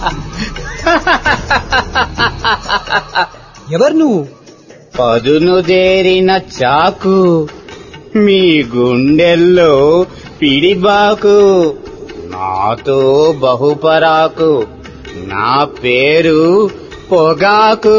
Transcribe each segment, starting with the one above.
ఎవరు నువ్వు పదును దేరిన చాకు మీ గుండెల్లో పిడిబాకు నాతో బహుపరాకు నా పేరు పొగాకు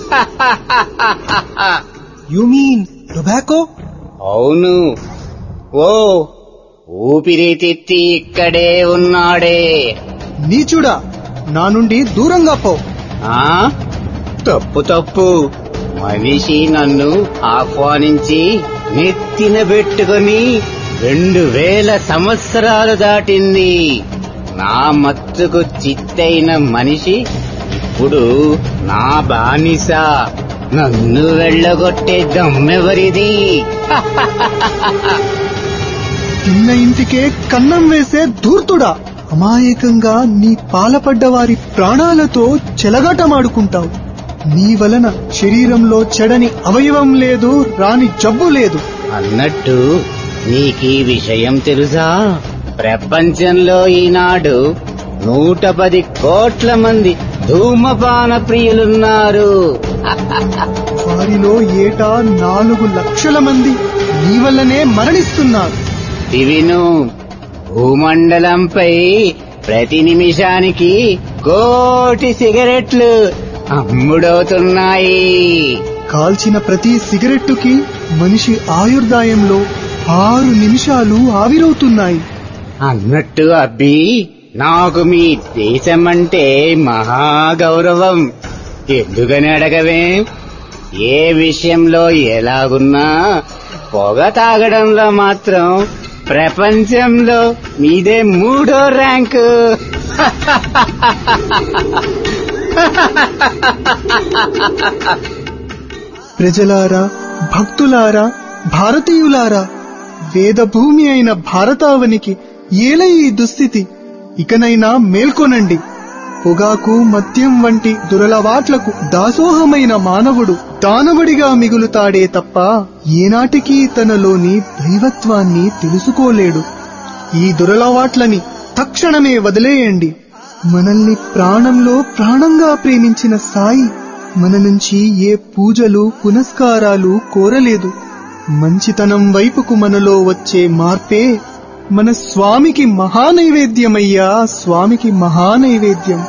యు మీన్ టొబాకో అవును ఓ ఊపిరితిత్తి ఇక్కడే ఉన్నాడే నీచుడా నా నుండి దూరంగా పో ఆ తప్పు తప్పు మనిషి నన్ను ఆహ్వానించి నెత్తిన పెట్టుకొని రెండు వేల సంవత్సరాలు దాటింది నా మత్తుకు చిత్తైన మనిషి ఇప్పుడు నా బానిస నన్ను వెళ్ళగొట్టే దమ్మెవరిది తిన్న ఇంటికే కన్నం వేసే ధూర్తుడా అమాయకంగా నీ పాలపడ్డ వారి ప్రాణాలతో చెలగాటమాడుకుంటావు నీ వలన శరీరంలో చెడని అవయవం లేదు రాని జబ్బు లేదు అన్నట్టు నీకీ విషయం తెలుసా ప్రపంచంలో ఈనాడు నూట పది కోట్ల మంది ధూమపాన ప్రియులున్నారు వారిలో ఏటా నాలుగు లక్షల మంది నీ వల్లనే మరణిస్తున్నారు విను భూమండలంపై ప్రతి నిమిషానికి కోటి సిగరెట్లు అమ్ముడవుతున్నాయి కాల్చిన ప్రతి సిగరెట్టుకి మనిషి ఆయుర్దాయంలో ఆరు నిమిషాలు ఆవిరవుతున్నాయి అన్నట్టు అబ్బి నాకు మీ దేశమంటే మహా గౌరవం ఎందుకని అడగవే ఏ విషయంలో ఎలాగున్నా పొగ తాగడంలో మాత్రం ప్రపంచంలో మీదే మూడో ర్యాంకు ప్రజలారా భక్తులారా భారతీయులారా వేదభూమి అయిన భారతావనికి ఏల ఈ దుస్థితి ఇకనైనా మేల్కొనండి పొగాకు మద్యం వంటి దురలవాట్లకు దాసోహమైన మానవుడు దానవుడిగా మిగులుతాడే తప్ప ఏనాటికీ తనలోని దైవత్వాన్ని తెలుసుకోలేడు ఈ దురలవాట్లని తక్షణమే వదిలేయండి మనల్ని ప్రాణంలో ప్రాణంగా ప్రేమించిన సాయి మన నుంచి ఏ పూజలు పునస్కారాలు కోరలేదు మంచితనం వైపుకు మనలో వచ్చే మార్పే మన స్వామికి మహానైవేద్యమయ్యా స్వామికి మహానైవేద్యం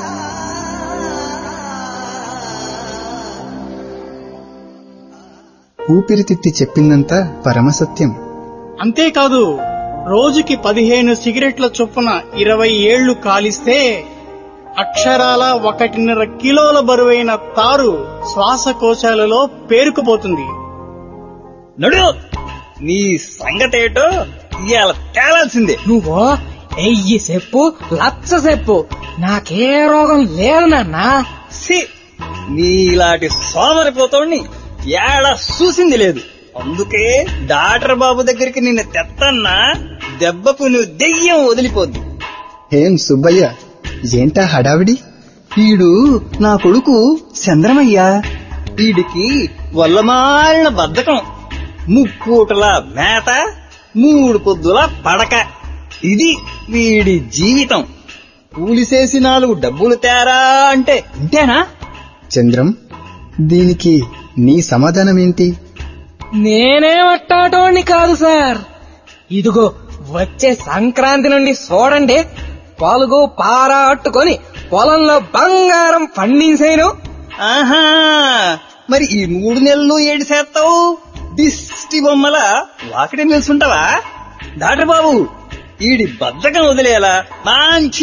ఊపిరితిత్తి చెప్పిందంతా పరమసత్యం అంతేకాదు రోజుకి పదిహేను సిగరెట్ల చొప్పున ఇరవై ఏళ్లు కాలిస్తే అక్షరాల ఒకటిన్నర కిలోల బరువైన తారు శ్వాసకోశాలలో పేరుకుపోతుంది నడు నీ సంగతేటో ఇవాళ తేలాల్సిందే నువ్వు ఎయ్యి చెప్పు లచ్చ చెప్పు నాకే రోగం లేదు నాన్నా సి నీలాంటి సోమరిపోతోడిని ఏడ చూసింది లేదు అందుకే డాక్టర్ బాబు దగ్గరికి నిన్ను తెత్తన్నా దెబ్బకు నువ్వు దెయ్యం వదిలిపోద్ది ఏం సుబ్బయ్య ఏంటా హడావిడి వీడు నా కొడుకు చంద్రమయ్య వీడికి వల్లమాలిన బద్ధకం ముక్కూటల మేత మూడు పొద్దుల పడక ఇది వీడి జీవితం కూలిసేసి నాలుగు డబ్బులు తేరా అంటే ఇంతేనా చంద్రం దీనికి నీ సమాధానం ఏంటి నేనేం అట్టాటోని కాదు సార్ ఇదిగో వచ్చే సంక్రాంతి నుండి చూడండి పొలుగు పారా అట్టుకొని పొలంలో బంగారం పండించేను ఆహా మరి ఈ మూడు నెలలు ఏడు చేస్తావు దిష్టి బొమ్మల వాకిటి నిల్చుంటావా డాక్టర్ బాబు ఈడి బద్ధకం వదిలేలా మంచి